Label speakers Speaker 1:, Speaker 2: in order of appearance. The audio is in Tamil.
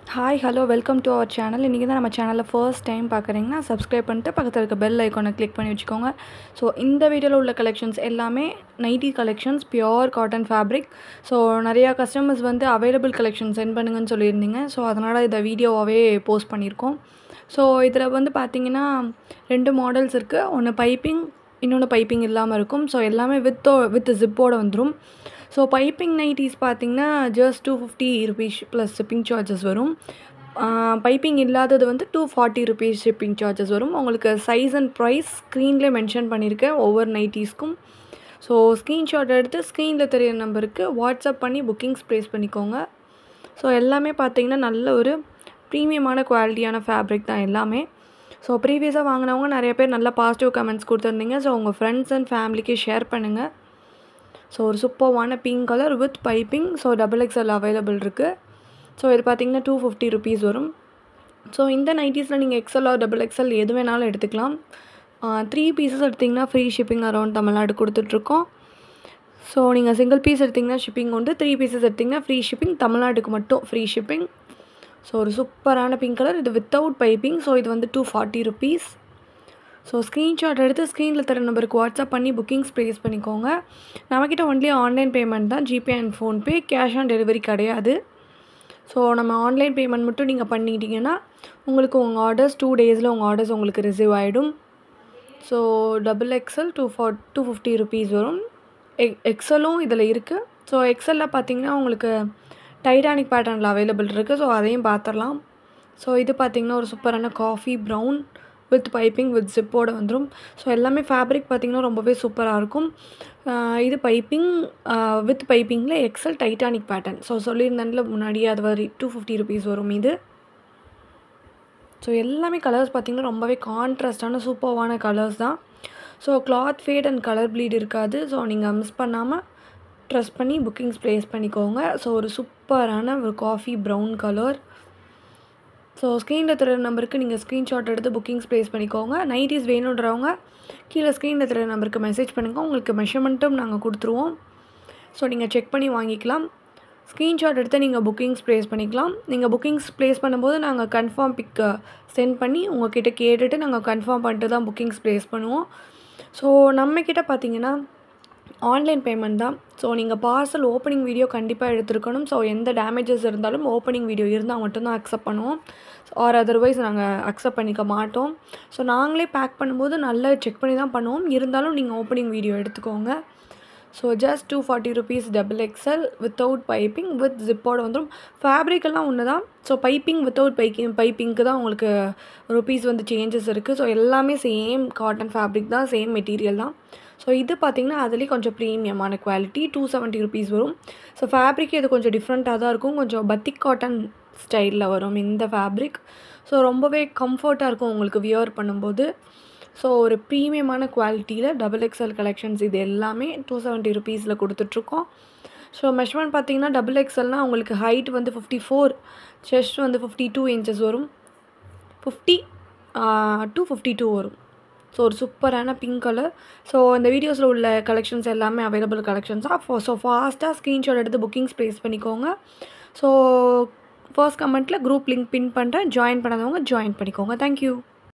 Speaker 1: hi hello welcome to our channel இன்றைக்கி தான் நம்ம சேனலில் ஃபர்ஸ்ட் டைம் பார்க்குறீங்கன்னா சப்ஸ்கிரைப் பண்ணிட்டு பக்கத்தில் இருக்க பெல் ஐக்கானை கிளிக் பண்ணி வச்சுக்கோங்க ஸோ இந்த வீடியோவில் உள்ள கலெக்ஷன்ஸ் எல்லாமே nighty collections pure cotton fabric so நிறையா கஸ்டமர்ஸ் வந்து அவைலபிள் கலெக்ஷன் சென்ட் பண்ணுங்கன்னு சொல்லியிருந்தீங்க ஸோ அதனால் இதை வீடியோவாகவே போஸ்ட் பண்ணியிருக்கோம் ஸோ இதில் வந்து பார்த்தீங்கன்னா ரெண்டு மாடல்ஸ் இருக்குது ஒன்று பைப்பிங் இன்னொன்று பைப்பிங் இல்லாமல் இருக்கும் ஸோ எல்லாமே வித்தோ வித் ஜிப்போடு வந்துடும் ஸோ பைப்பிங் நைட்டிஸ் பார்த்தீங்கன்னா just two fifty rupees plus shipping charges வரும் பைப்பிங் இல்லாதது வந்து two forty rupees shipping charges வரும் உங்களுக்கு சைஸ் அண்ட் ப்ரைஸ் ஸ்க்ரீன்லேயே மென்ஷன் பண்ணியிருக்கேன் ஒவ்வொரு நைட்டிஸ்க்கும் ஸோ ஸ்க்ரீன்ஷாட் எடுத்து ஸ்க்ரீனில் தெரியிற நம்பருக்கு வாட்ஸ்அப் பண்ணி புக்கிங்ஸ் ப்ளேஸ் பண்ணிக்கோங்க ஸோ எல்லாமே பார்த்தீங்கன்னா நல்ல ஒரு ப்ரீமியமான குவாலிட்டியான ஃபேப்ரிக் தான் எல்லாமே ஸோ ப்ரீவியஸாக வாங்கினவங்க நிறைய பேர் நல்ல பாசிட்டிவ் கமெண்ட்ஸ் கொடுத்துருந்தீங்க ஸோ உங்கள் ஃப்ரெண்ட்ஸ் அண்ட் ஃபேமிலிக்கு ஷேர் பண்ணுங்கள் ஸோ ஒரு சூப்பர்வான pink colour with piping so double XL available இருக்குது ஸோ இது பார்த்தீங்கன்னா டூ ஃபிஃப்டி ருபீஸ் வரும் ஸோ இந்த நைட்டிஸில் நீங்கள் எக்ஸ்எல் ஆர் டபுள் எக்ஸ்எல் எது வேணாலும் எடுத்துக்கலாம் த்ரீ பீசஸ் எடுத்திங்கன்னா ஃப்ரீ ஷிப்பிங் அரௌண்ட் தமிழ்நாடு கொடுத்துட்ருக்கோம் ஸோ நீங்கள் சிங்கிள் பீஸ் எடுத்திங்கன்னா ஷிப்பிங் உண்டு த்ரீ பீசஸ் எடுத்திங்கன்னா ஃப்ரீ ஷிப்பிங் தமிழ்நாட்டுக்கு மட்டும் ஃப்ரீ ஷிப்பிங் ஸோ ஒரு சூப்பரான பிங்க் கலர் இது வித்தவுட் பைப்பிங் ஸோ இது வந்து two forty rupees so screenshot எடுத்து ஸ்க்ரீனில் தர நம்பருக்கு வாட்ஸ்அப் பண்ணி புக்கிங்ஸ் ப்ளேஸ் பண்ணிக்கோங்க நம்மக்கிட்ட ஒன்லி ஆன்லைன் பேமெண்ட் தான் GPay and PhonePe cash on delivery கிடையாது ஸோ நம்ம ஆன்லைன் பேமெண்ட் மட்டும் நீங்கள் பண்ணிக்கிட்டிங்கன்னா உங்களுக்கு உங்கள் ஆர்டர்ஸ் டூ டேஸில் உங்கள் ஆர்டர்ஸ் உங்களுக்கு ரிசீவ் ஆகிடும் so double XL two for two fifty rupees வரும் எக் எக்ஸலும் இதில் இருக்குது ஸோ எக்ஸலில் பார்த்தீங்கன்னா உங்களுக்கு டைட்டானிக் பேட்டர்னில் அவைலபிள் இருக்குது ஸோ அதையும் பார்த்துடலாம் ஸோ இது பார்த்திங்கன்னா ஒரு சூப்பரான coffee brown with piping with ஜிப்போடு வந்துடும் ஸோ எல்லாமே ஃபேப்ரிக் பார்த்திங்கன்னா ரொம்பவே சூப்பராக இருக்கும் இது பைப்பிங் வித் பைப்பிங்கில் எக்ஸல் டைட்டானிக் பேட்டர்ன் ஸோ சொல்லியிருந்தேன்ல முன்னாடியே அது வரி டூ ஃபிஃப்டி ருபீஸ் வரும் இது ஸோ எல்லாமே கலர்ஸ் பார்த்திங்கன்னா ரொம்பவே கான்ட்ராஸ்டான சூப்பர்வான கலர்ஸ் தான் so cloth fade and colour bleed இருக்காது ஸோ நீங்கள் மிஸ் பண்ணாமல் ட்ரெஸ் பண்ணி புக்கிங்ஸ் ப்ளேஸ் பண்ணிக்கோங்க ஸோ ஒரு சூப்பரான ஒரு காஃபி ப்ரௌன் கலர் ஸோ ஸ்க்ரீனில் தர நம்பருக்கு நீங்கள் ஸ்க்ரீன்ஷாட் எடுத்து புக்கிங்ஸ் ப்ளேஸ் பண்ணிக்கோங்க நைட்டிஸ் வேணுன்றவங்க கீழே ஸ்க்ரீனில் தர நம்பருக்கு மெசேஜ் பண்ணுங்கள் உங்களுக்கு மெஷர்மெண்ட்டும் நாங்கள் கொடுத்துருவோம் ஸோ நீங்கள் செக் பண்ணி வாங்கிக்கலாம் ஸ்க்ரீன்ஷாட் எடுத்து நீங்கள் புக்கிங்ஸ் ப்ளேஸ் பண்ணிக்கலாம் நீங்கள் புக்கிங்ஸ் ப்ளேஸ் பண்ணும்போது நாங்கள் கன்ஃபார்ம் பிக் சென்ட் பண்ணி உங்கள்கிட்ட கேட்டுட்டு நாங்கள் கன்ஃபார்ம் பண்ணிட்டு தான் புக்கிங்ஸ் ப்ளேஸ் பண்ணுவோம் ஸோ நம்மக்கிட்ட பார்த்தீங்கன்னா ஆன்லைன் பேமெண்ட் தான் ஸோ நீங்கள் பார்சல் ஓப்பனிங் வீடியோ கண்டிப்பாக எடுத்துருக்கணும் ஸோ எந்த டேமேஜஸ் இருந்தாலும் ஓப்பனிங் வீடியோ இருந்தால் மட்டும்தான் அக்செப்ட் பண்ணுவோம் ஆர் அதர்வைஸ் நாங்கள் அக்செப்ட் பண்ணிக்க மாட்டோம் ஸோ நாங்களே பேக் பண்ணும்போது நல்லா செக் பண்ணி தான் பண்ணுவோம் இருந்தாலும் நீங்கள் ஓப்பனிங் வீடியோ எடுத்துக்கோங்க so just two forty rupees double XL without piping with ஜிப்போடு வந்துடும் ஃபேப்ரிக்கெல்லாம் ஒன்று தான் ஸோ பைப்பிங் வித்தவுட் பைக்கிங் பைப்பிங்க்கு தான் உங்களுக்கு ருபீஸ் வந்து சேஞ்சஸ் இருக்குது ஸோ எல்லாமே சேம் காட்டன் ஃபேப்ரிக் தான் சேம் மெட்டீரியல் தான் ஸோ இது பார்த்திங்கன்னா அதுலேயே கொஞ்சம் ப்ரீமியமான குவாலிட்டி டூ செவன்ட்டி ருபீஸ் வரும் ஸோ ஃபேப்ரிக் இது கொஞ்சம் டிஃப்ரெண்ட்டாக தான் இருக்கும் கொஞ்சம் பத்திக் காட்டன் ஸ்டைலில் வரும் இந்த ஃபேப்ரிக் ஸோ ரொம்பவே கம்ஃபர்ட்டாக இருக்கும் உங்களுக்கு வியர் பண்ணும்போது ஸோ ஒரு ப்ரீமியமான குவாலிட்டியில் டபுள் எக்ஸ்எல் கலெக்ஷன்ஸ் இது எல்லாமே டூ செவன்ட்டி ருபீஸில் கொடுத்துட்ருக்கோம் ஸோ மெஷர்மெண்ட் பார்த்திங்கன்னா டபுள் எக்ஸ்எல்னால் உங்களுக்கு ஹைட் வந்து ஃபிஃப்டி ஃபோர் செஸ்ட் வந்து ஃபிஃப்டி டூ இன்ச்சஸ் வரும் ஃபிஃப்டி டூ ஃபிஃப்டி டூ வரும் ஸோ ஒரு சூப்பரான பிங்க் கலர் ஸோ இந்த வீடியோஸில் உள்ள கலெக்ஷன்ஸ் எல்லாமே அவைலபிள் கலெக்ஷன்ஸாக ஸோ ஃபாஸ்ட்டாக ஸ்க்ரீன்ஷாட் எடுத்து புக்கிங்ஸ் ப்ளேஸ் பண்ணிக்கோங்க ஸோ ஃபர்ஸ்ட் கமெண்ட்டில் குரூப் லிங்க் பின் பண்ணுறேன் ஜாயின் பண்ணாதவங்க ஜாயின் பண்ணிக்கோங்க தேங்க்யூ